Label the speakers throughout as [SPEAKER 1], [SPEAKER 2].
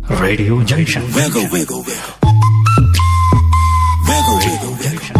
[SPEAKER 1] Radio Junction.
[SPEAKER 2] Wiggle, wiggle, wiggle. Wiggle, wiggle, wiggle.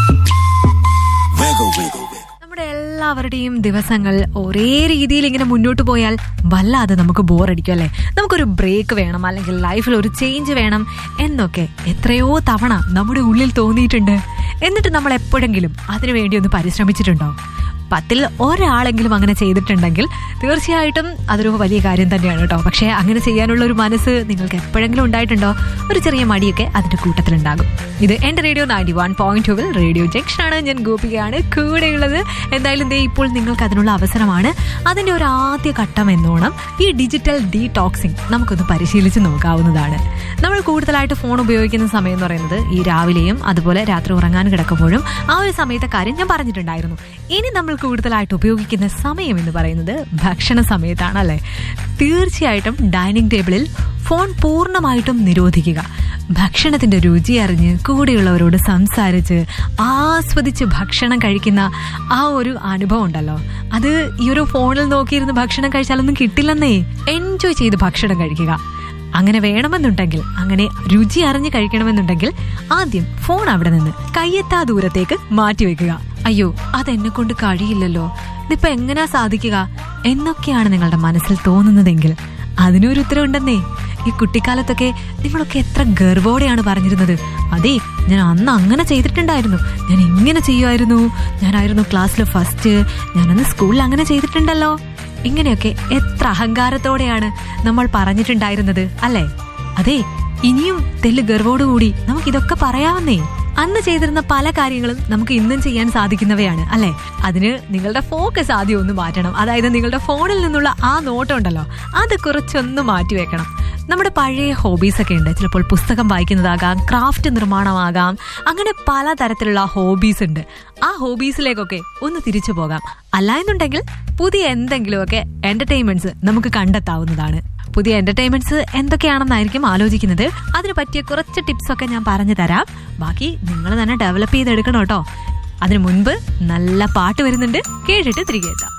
[SPEAKER 2] Wiggle, wiggle, wiggle.
[SPEAKER 3] നമ്മുടെ എല്ലാവരുടെയും ദിവസങ്ങൾ ഒരേ രീതിയിൽ ഇങ്ങനെ മുന്നോട്ട് പോയാൽ വല്ലാതെ നമുക്ക് ബോറടിക്കും അല്ലേ നമുക്കൊരു ബ്രേക്ക് വേണം അല്ലെങ്കിൽ ലൈഫിൽ ഒരു ചേഞ്ച് വേണം എന്നൊക്കെ എത്രയോ തവണ നമ്മുടെ ഉള്ളിൽ തോന്നിയിട്ടുണ്ട് എന്നിട്ട് നമ്മൾ എപ്പോഴെങ്കിലും അതിനു വേണ്ടി ഒന്ന് പരിശ്രമിച്ചിട്ടുണ്ടോ പത്തിൽ ഒരാളെങ്കിലും അങ്ങനെ ചെയ്തിട്ടുണ്ടെങ്കിൽ തീർച്ചയായിട്ടും അതൊരു വലിയ കാര്യം തന്നെയാണ് കേട്ടോ പക്ഷേ അങ്ങനെ ചെയ്യാനുള്ള ഒരു മനസ്സ് നിങ്ങൾക്ക് എപ്പോഴെങ്കിലും ഉണ്ടായിട്ടുണ്ടോ ഒരു ചെറിയ മടിയൊക്കെ അതിന്റെ കൂട്ടത്തിലുണ്ടാകും ഇത് എന്റെ റേഡിയോ നയൻറ്റി വൺ പോയിന്റ് ടുവിൽ റേഡിയോ ജംഗ്ഷൻ ആണ് ഞാൻ ഗോപികയാണ് കൂടെയുള്ളത് എന്തായാലും ദേ ഇപ്പോൾ നിങ്ങൾക്ക് അതിനുള്ള അവസരമാണ് അതിന്റെ ഒരു ആദ്യ ഘട്ടം എന്നോണം ഈ ഡിജിറ്റൽ ഡീടോക്സിംഗ് നമുക്കൊന്ന് പരിശീലിച്ച് നോക്കാവുന്നതാണ് നമ്മൾ കൂടുതലായിട്ട് ഫോൺ ഉപയോഗിക്കുന്ന സമയം എന്ന് പറയുന്നത് ഈ രാവിലെയും അതുപോലെ രാത്രി ഉറങ്ങാൻ കിടക്കുമ്പോഴും ആ ഒരു സമയത്തെ കാര്യം ഞാൻ പറഞ്ഞിട്ടുണ്ടായിരുന്നു ഇനി നമ്മൾ കൂടുതലായിട്ട് ഉപയോഗിക്കുന്ന സമയം എന്ന് പറയുന്നത് ഭക്ഷണ സമയത്താണ് അല്ലേ തീർച്ചയായിട്ടും ഡൈനിങ് ടേബിളിൽ ഫോൺ പൂർണ്ണമായിട്ടും നിരോധിക്കുക ഭക്ഷണത്തിന്റെ രുചി അറിഞ്ഞ് കൂടെയുള്ളവരോട് സംസാരിച്ച് ആസ്വദിച്ച് ഭക്ഷണം കഴിക്കുന്ന ആ ഒരു അനുഭവം ഉണ്ടല്ലോ അത് ഈ ഒരു ഫോണിൽ നോക്കിയിരുന്ന് ഭക്ഷണം കഴിച്ചാലൊന്നും കിട്ടില്ലെന്നേ എൻജോയ് ചെയ്ത് ഭക്ഷണം കഴിക്കുക അങ്ങനെ വേണമെന്നുണ്ടെങ്കിൽ അങ്ങനെ രുചി അറിഞ്ഞ് കഴിക്കണമെന്നുണ്ടെങ്കിൽ ആദ്യം ഫോൺ അവിടെ നിന്ന് കയ്യെത്താ ദൂരത്തേക്ക് മാറ്റിവെക്കുക അയ്യോ അതെന്നെ കൊണ്ട് കഴിയില്ലല്ലോ ഇതിപ്പോ എങ്ങനെയാ സാധിക്കുക എന്നൊക്കെയാണ് നിങ്ങളുടെ മനസ്സിൽ തോന്നുന്നതെങ്കിൽ അതിനൊരു ഉത്തരവുണ്ടെന്നേ ഈ കുട്ടിക്കാലത്തൊക്കെ നിങ്ങളൊക്കെ എത്ര ഗർവോടെയാണ് പറഞ്ഞിരുന്നത് അതെ ഞാൻ അന്ന് അങ്ങനെ ചെയ്തിട്ടുണ്ടായിരുന്നു ഞാൻ ഇങ്ങനെ ചെയ്യുമായിരുന്നു ഞാനായിരുന്നു ക്ലാസ്സിൽ ഫസ്റ്റ് ഞാനന്ന് സ്കൂളിൽ അങ്ങനെ ചെയ്തിട്ടുണ്ടല്ലോ ഇങ്ങനെയൊക്കെ എത്ര അഹങ്കാരത്തോടെയാണ് നമ്മൾ പറഞ്ഞിട്ടുണ്ടായിരുന്നത് അല്ലേ അതെ ഇനിയും തെല്ല് ഗർവോടുകൂടി നമുക്ക് ഇതൊക്കെ പറയാവുന്നേ അന്ന് ചെയ്തിരുന്ന പല കാര്യങ്ങളും നമുക്ക് ഇന്നും ചെയ്യാൻ സാധിക്കുന്നവയാണ് അല്ലെ അതിന് നിങ്ങളുടെ ഫോക്കസ് ആദ്യം ഒന്ന് മാറ്റണം അതായത് നിങ്ങളുടെ ഫോണിൽ നിന്നുള്ള ആ നോട്ടം ഉണ്ടല്ലോ അത് കുറച്ചൊന്ന് മാറ്റിവെക്കണം നമ്മുടെ പഴയ ഹോബീസ് ഒക്കെ ഉണ്ട് ചിലപ്പോൾ പുസ്തകം വായിക്കുന്നതാകാം ക്രാഫ്റ്റ് നിർമ്മാണമാകാം അങ്ങനെ പലതരത്തിലുള്ള ഹോബീസ് ഉണ്ട് ആ ഹോബീസിലേക്കൊക്കെ ഒന്ന് തിരിച്ചു പോകാം അല്ല എന്നുണ്ടെങ്കിൽ പുതിയ എന്തെങ്കിലുമൊക്കെ എന്റർടൈൻമെന്റ്സ് നമുക്ക് കണ്ടെത്താവുന്നതാണ് പുതിയ എന്റർടൈൻമെന്റ്സ് എന്തൊക്കെയാണെന്നായിരിക്കും ആലോചിക്കുന്നത് അതിന് പറ്റിയ കുറച്ച് ടിപ്സ് ഒക്കെ ഞാൻ പറഞ്ഞു തരാം ബാക്കി നിങ്ങൾ തന്നെ ഡെവലപ്പ് ചെയ്തെടുക്കണം കേട്ടോ അതിനു മുൻപ് നല്ല പാട്ട് വരുന്നുണ്ട് കേട്ടിട്ട് തിരികെ എത്താം